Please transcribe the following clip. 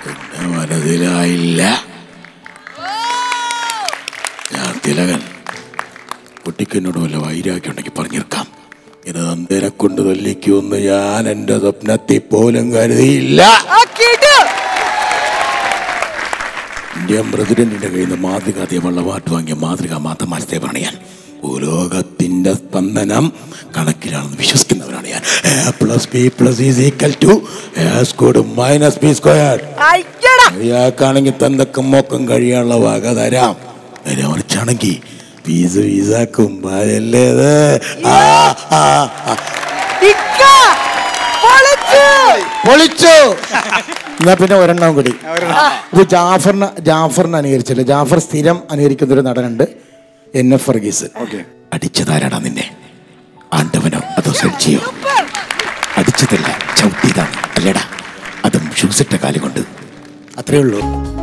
പിന്നെ മനസ്സിലായില്ല ഞാൻ തിലകൻ കുട്ടിക്ക് എന്നോട് വല്ല വൈരാഗ്യം ഉണ്ടെങ്കിൽ പറഞ്ഞിരിക്കാം ഇത് നന്ദനെ കൊണ്ട് തല്ലിക്കുമെന്ന് ഞാൻ എന്റെ സ്വപ്നത്തിൽ പോലും കരുതിയില്ല ആ കേട്ടു ഇന്ത്യൻ പ്രസിഡന്റിന്റെ കയ്യിൽ നിന്ന് മാതൃകാതീയമുള്ള പാട്ട് വാങ്ങിയ മാതൃക മാത്രം മനസ്സിലെ പണിയാൻ ഭൂലോകത്തിന്റെ സ്പന്ദനം കണക്കിലാണെന്ന് വിശ്വസിക്കുന്നവരാണ് ഞാൻ A plus B plus is equal to A squared minus B square അയ്യടാ ഇയാൾക്കാണെങ്കിൽ തന്തക്കും മോക്കം കഴിയാനുള്ള വക തരാം നേരെ മറിച്ചാണെങ്കിൽ പീസ് പീസാക്കും അതല്ലേ ഇത്? ആ, ആ, ആ. ഇക്ക പൊളിച്ചു പൊളിച്ചു എന്നാ പിന്നെ ഒരെണ്ണം കൂടി ഇത് ജാഫറിന് ജാഫറിന് അനുകരിച്ചില്ല ജാഫർ സ്ഥിരം അനുകരിക്കുന്ന ഒരു നടനുണ്ട് എൻ എഫ് വർഗീസ് അടിച്ചതാരാടാ നിന്നെ ആണ്ടവനോ അതോ സെൽച്ചിയോ അടിച്ചതല്ല ചവിട്ടിയതാണ് അല്ലേടാ അതും ഷൂസിട്ട കാലം കൊണ്ട് അത്രേ ഉള്ളൂ